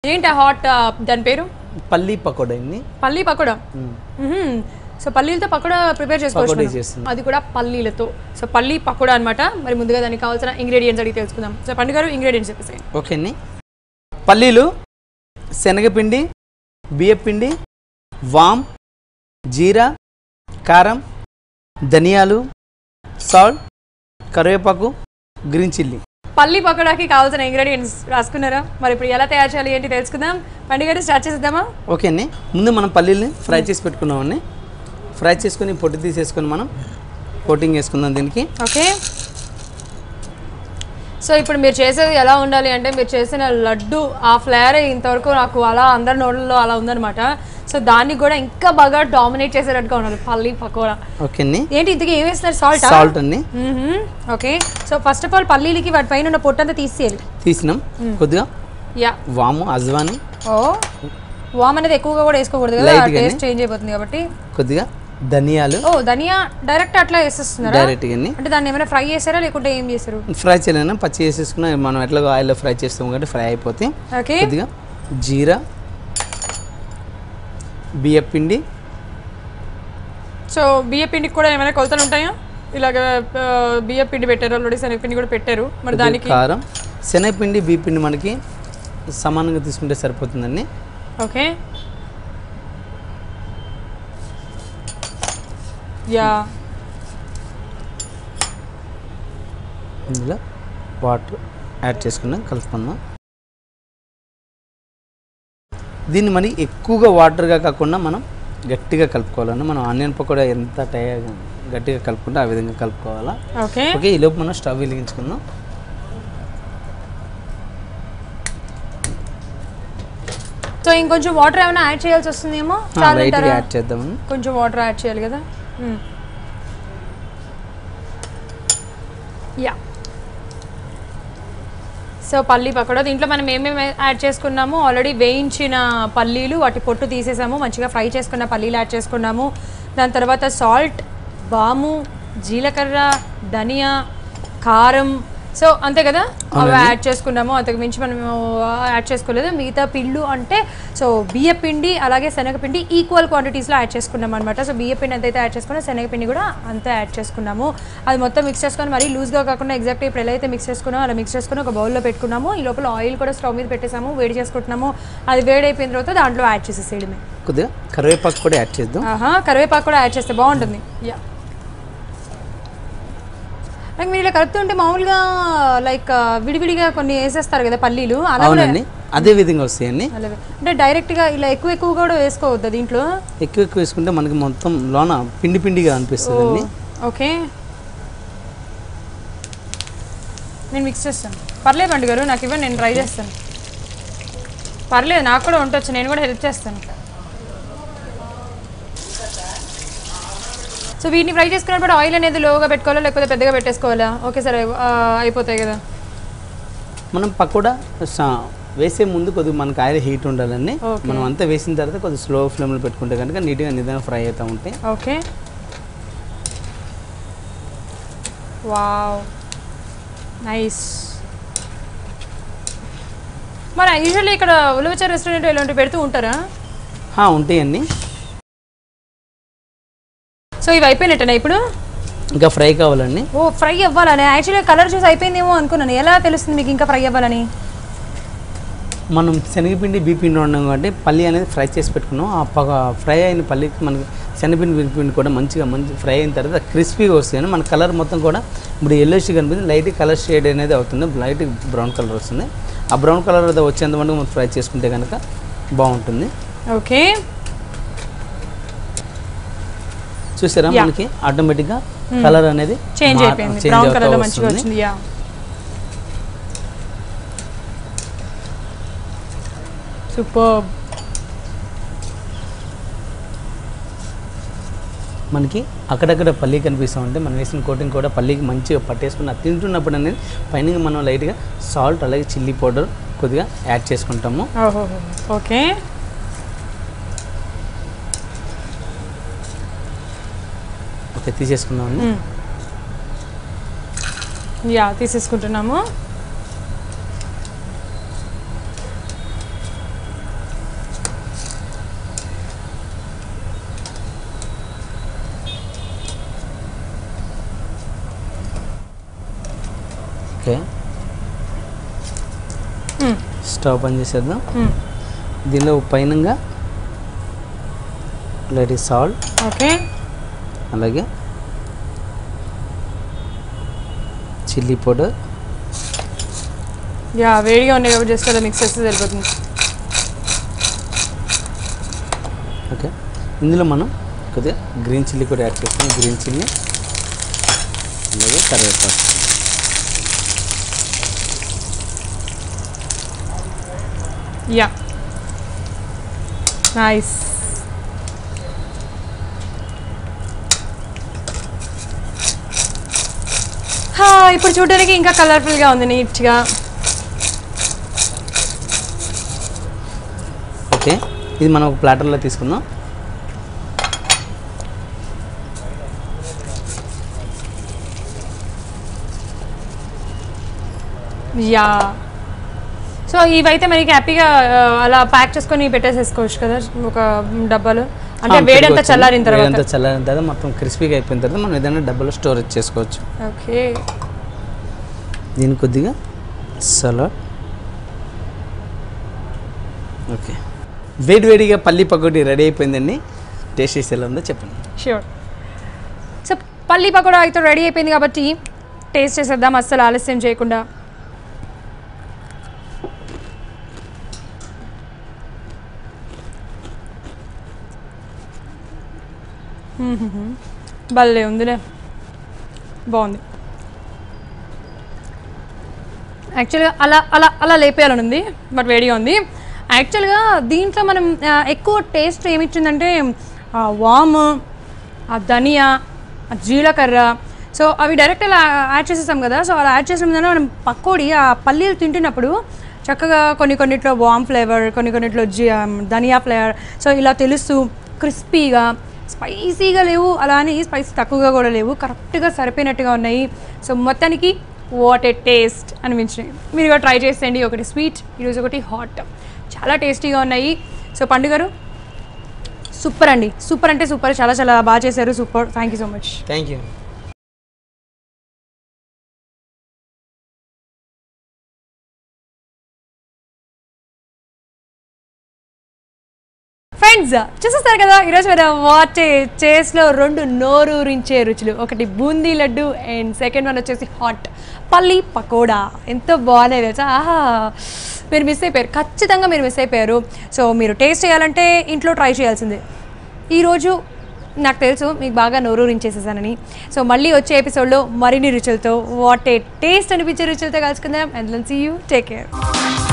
ఏంటి ఆ హాట్ దాని పేరు పల్లీ పకోడా అండి పల్లీ పకోడా మ్మ్. సో పల్లీలతో పకోడా ప్రిపేర్ పకోడీ చేసుకోవచ్చు మనం. చేస్తున్నాం. అది కూడా పల్లీలతో సో పల్లీ పకోడా అన్నమాట మరి ముందుగా దానికి కావాల్సిన ఇంగ్రీడియంట్స్ అడిగి తెలుసుకుందాం సో పండుగ గారు ఇంగ్రీడియంట్స్ చెప్పేసి ఓకే అండి పల్లీలు శనగపిండి బియ్యపిండి వామ్ జీరా కారం ధనియాలు సాల్ట్ కరివేపాకు గ్రీన్ చిల్లీ పల్లీ పకోడాకి కావాల్సిన ఇంగ్రీడియంట్స్ రాసుకున్నారా మరి ఇప్పుడు ఎలా తయారు చేయాలి ఏంటి తెలుసుకుందాం పండుగ గారు స్టార్ట్ చేసేద్దామా ఓకే అండి ముందు మనం పల్లీల్ని ఫ్రై చేసి పెట్టుకున్నామండి ఫ్రై చేసుకొని పొట్టు తీసేసుకొని మనం కోటింగ్ వేసుకుందాం దీనికి ఓకే సో ఇప్పుడు మీరు చేసేది ఎలా ఉండాలి అంటే మీరు చేసిన లడ్డు ఆ ఫ్లేవర్ ఇంతవరకు నాకు అలా అందరి నోళ్ళలో అలా ఉందన్నమాట సో దాన్ని కూడా ఇంకా బాగా డామినేట్ చేసేటట్టుగా ఉండాలి పల్లీ పకోడా ఓకే అండి ఏంటి ఇంతకీ ఏం వేస్తున్నారు సాల్ట్ సాల్ట్ అండి okay so first of all పల్లీలకి వాటి పైన ఉన్న పొట్టంతా తీసేయాలి తీసినాం కొద్దిగా యా వాము అజ్వాని ఓ వామ్ అనేది ఎక్కువగా కూడా వేసుకోకూడదు కదా Light గానే. టేస్ట్ చేంజ్ అయిపోతుంది కాబట్టి కొద్దిగా ధనియాలు ఓ ధనియా డైరెక్ట్ అట్లా వేసేస్తున్నారా డైరెక్ట్గా అండి అంటే దాన్ని ఏమైనా ఫ్రై చేస్తారా లేకుంటే ఏం చేస్తారు ఫ్రై చేయలేనా పచ్చి వేసేసుకున్నా మనం ఎట్లా ఆయిల్లో ఫ్రై చేస్తాం కాబట్టి ఫ్రై అయిపోతే ఓకే కొద్దిగా జీరా బియ్యం పిండి సో బియ్య పిండికి కూడా ఏమైనా కొలతలు ఉంటాయా ఇలాగ ఆ, బియ్య పిండి పెట్టారు ఆల్రెడీ శనగపిండి కూడా పెట్టారు మరి కొద్దిగా దానికి కారం శనగపిండి బియ్య పిండి మనకి సమానంగా తీసుకుంటే సరిపోతుందండి ఓకే యా ఇందులో వాటర్ యాడ్ చేసుకున్నాం కలుపుకుందాం దీన్ని మరి ఎక్కువగా వాటర్గా కాకుండా మనం గట్టిగా కలుపుకోవాలండి మనం ఆనియన్ పకోడా ఎంత టై గట్టిగా కలుపుకుంటే ఆ విధంగా కలుపుకోవాలా ఓకే ఓకే ఈ లోపు మనం స్టవ్ వెలిగించుకుందాం సో ఇంకొంచెం వాటర్ ఏమైనా యాడ్ చేయాల్సి వస్తుందేమో చాలు లైట్గా అంటారా? యాడ్ చేద్దామని కొంచెం వాటర్ యాడ్ చేయాలి కదా యా సో పల్లీ పకోడా దీంట్లో మనం ఏమేమి యాడ్ చేసుకున్నాము ఆల్రెడీ వేయించిన పల్లీలు వాటి పొట్టు తీసేసాము మంచిగా ఫ్రై చేసుకున్న పల్లీలు యాడ్ చేసుకున్నాము దాని తర్వాత సాల్ట్ బాము జీలకర్ర ధనియా కారం సో అంతే కదా అవి యాడ్ చేసుకున్నాము అంతకు మించి మనం యాడ్ చేసుకోలేదు మిగతా పిల్లు అంటే సో బియ్య పిండి అలాగే శనగపిండి ఈక్వల్ క్వాంటిటీస్లో యాడ్ చేసుకున్నాం అనమాట సో బియ్య పిండి ఎంతైతే యాడ్ చేసుకున్నా శనగపిండి కూడా అంతే యాడ్ చేసుకున్నాము అది మొత్తం మిక్స్ చేసుకొని మరీ లూజ్గా కాకుండా ఎగ్జాక్ట్ ఇప్పుడు ఎలా అయితే మిక్స్ చేసుకున్నామో అలా మిక్స్ చేసుకుని ఒక బౌల్లో పెట్టుకున్నాము ఈ లోపల ఆయిల్ కూడా స్టవ్ మీద పెట్టేసాము వేడి చేసుకుంటున్నాము అది వేడి అయిపోయిన తర్వాత దాంట్లో యాడ్ చేసేసేయడమే కొద్దిగా కరివేపాకు కూడా యాడ్ చేద్దాం ఆహా కరివేపాకు కూడా యాడ్ చేస్తే బాగుంటుంది యా లైక్ మీరు ఇలా కలుపుతుంటే మామూలుగా లైక్ విడివిడిగా కొన్ని వేసేస్తారు కదా పల్లీలు అలా కూడా అవునండి అదే విధంగా వస్తాయండి అలాగే అంటే డైరెక్ట్గా ఇలా ఎక్కువ ఎక్కువ కూడా వేసుకోవద్దా దీంట్లో ఎక్కువ ఎక్కువ వేసుకుంటే మనకి మొత్తం లోన పిండి పిండిగా అనిపిస్తుందండి ఓకే నేను మిక్స్ చేస్తాను పర్లేదు పండు గారు నాకు ఇవ్వండి నేను ట్రై చేస్తాను పర్లేదు నాకు కూడా ఉండొచ్చు నేను కూడా హెల్ప్ చేస్తాను సో వీటిని ఫ్రై చేసుకున్నప్పుడు ఆయిల్ అనేది లోగా పెట్టుకోవాలా లేకపోతే పెద్దగా పెట్టేసుకోవాలా ఓకే సరే ఆ, అయిపోతాయి కదా మనం పకోడా సా- వేసే ముందు కొద్దిగా మనకి ఆయిల్ హీట్ ఉండాలండి Okay. మనం అంతా వేసిన తర్వాత కొద్దిగా స్లో ఫ్లేమ్లో పెట్టుకుంటే కనుక నీట్గా నిదానంగా ఫ్రై అవుతూ ఉంటాయి ఓకే వావ్ నైస్ మరి యూజువల్లీ ఇక్కడ ఉలవచ రెస్టారెంట్ ఇలాంటివి పెడుతూ ఉంటారా హా, ఉంటాయండి సో ఇవి అయిపోయినట్టేనా ఇప్పుడు ఇంకా ఫ్రై కావాలండి ఓ ఫ్రై అవ్వాలని యాక్చువల్లీ కలర్ చూసి అయిపోయిందేమో అనుకున్నాను ఎలా తెలుస్తుంది మీకు ఇంకా ఫ్రై అవ్వాలని మనం శనగపిండి బీపిండి ఉన్నాం కాబట్టి పల్లి అనేది ఫ్రై చేసి పెట్టుకున్నాం ఆ పగ ఫ్రై అయిన పల్లికి మనకి శనగపిండి బీపిండి కూడా మంచిగా మంచి ఫ్రై అయిన తర్వాత క్రిస్పీగా వస్తుంది మన కలర్ మొత్తం కూడా ఇప్పుడు ఎల్లోష్ కనిపిస్తుంది లైట్ కలర్ షేడ్ అనేది అవుతుంది లైట్ బ్రౌన్ కలర్ వస్తుంది ఆ బ్రౌన్ కలర్ వచ్చేంత వరకు మనం ఫ్రై చేసుకుంటే కనుక బాగుంటుంది ఓకే చూసారా Yeah. మనకి ఆటోమేటిక్గా కలర్ అనేది చేంజ్ మార్- అయిపోయింది change బ్రౌన్ అవుతా కలర్లో మంచిగా వస్తుంది. వచ్చింది యా సూపర్ మనకి అక్కడక్కడ పల్లి కనిపిస్తూ ఉంటే మనం వేసిన కోటింగ్ కూడా పల్లికి మంచిగా పట్టేసుకుని అది తింటున్నప్పుడు అనేది పైన మనం లైట్గా సాల్ట్ అలాగే చిల్లీ పౌడర్ కొద్దిగా యాడ్ చేసుకుంటాము ఓహో ఓకే ఓకే తీసేసుకుందామండి యా తీసేసుకుంటున్నాము స్టవ్ పని చేసేద్దాం మ్మ్. దీనిలో పైనంగా లైట్ సాల్ట్ ఓకే అలాగే చిల్లీ పౌడర్ యా వేడిగా ఉన్నాయి కాబట్టి జస్ట్ అలా మిక్స్ చేస్తే సరిపోతుంది ఓకే ఇందులో మనం కొద్దిగా గ్రీన్ చిల్లీ కూడా యాడ్ చేస్తాం గ్రీన్ చిల్లీ అలాగే కరివేపాకు యా నైస్ ఇప్పుడు చూడడానికి ఇంకా కలర్ఫుల్గా ఉంది నీట్గా ఓకే ఇది మనం ఒక ప్లాటర్లో తీసుకుందాం యా సో ఇవైతే మనకి హ్యాపీగా ఆ, అలా ప్యాక్ చేసుకొని పెట్టేసేసుకోవచ్చు కదా ఒక డబ్బాలు అంటే ఆ, వేడంతా పెట్టుకోవచ్చు. చల్లారిన తర్వాత వేడంతా చల్లారిన తర్వాత మొత్తం క్రిస్పీగా అయిపోయిన తర్వాత మనం ఏదైనా డబ్బాలో స్టోరేజ్ చేసుకోవచ్చు ఓకే దీని కొద్దిగా సలాడ్ ఓకే వేడి వేడిగా పల్లి పకోడీ రెడీ అయిపోయిందండి టేస్ట్ చేసి ఎలా ఉందో చెప్పండి ష్యూర్ సో పల్లి పకోడా అయితే రెడీ అయిపోయింది కాబట్టి టేస్ట్ చేసేద్దాం అస్సలు ఆలస్యం చేయకుండా మ్మ్హ్మ్. భలే ఉందిలే బాగుంది యాక్చువల్గా అలా అలా అలా లేపేయాలని ఉంది బట్ వేడిగా ఉంది యాక్చువల్గా దీంట్లో మనం ఆ, ఎక్కువ టేస్ట్ ఏమి ఇచ్చిందంటే ఆ వామ్ ఆ ధనియా ఆ జీలకర్ర సో అవి డైరెక్ట్ అలా యాడ్ చేసేసాం కదా సో అలా యాడ్ చేసిన దాన్ని మనం పకోడీ ఆ పల్లీలు తింటున్నప్పుడు చక్కగా కొన్ని కొన్నిట్లో వామ్ ఫ్లేవర్ కొన్ని కొన్నిట్లో జీ ఆ, ధనియా ఫ్లేవర్ సో ఇలా తెలుస్తూ క్రిస్పీగా స్పైసీగా లేవు అలానే స్పైసీ తక్కువగా కూడా లేవు కరెక్ట్గా సరిపోయినట్టుగా ఉన్నాయి సో మొత్తానికి వాట్ ఏ టేస్ట్ అనిపించినాయి మీరు కూడా ట్రై చేసేయండి ఒకటి స్వీట్ ఈరోజు ఒకటి హాట్ చాలా టేస్టీగా ఉన్నాయి సో పండుగరు సూపర్ అండి సూపర్ అంటే సూపర్ చాలా చాలా బాగా చేశారు super thank you so much thank you friends చూసేస్తారు కదా ఈరోజు మన వాటే చేస్లో రెండు నోరూరించే రుచులు ఒకటి boondi laddu and second one వచ్చేసి హాట్ పల్లి పకోడా ఎంతో బాగున్నాయి తెలుసా ఆహా మీరు మిస్ అయిపోయారు ఖచ్చితంగా మీరు మిస్ అయిపోయారు సో మీరు టేస్ట్ చేయాలంటే ఇంట్లో ట్రై చేయాల్సిందే ఈరోజు నాకు తెలుసు మీకు బాగా నోరూరించేసేసానని సో మళ్ళీ వచ్చే ఎపిసోడ్లో మరిన్ని రుచులతో వాట్ ఏ టేస్ట్ అనిపించే రుచులతో కలుసుకుందాం and see you take care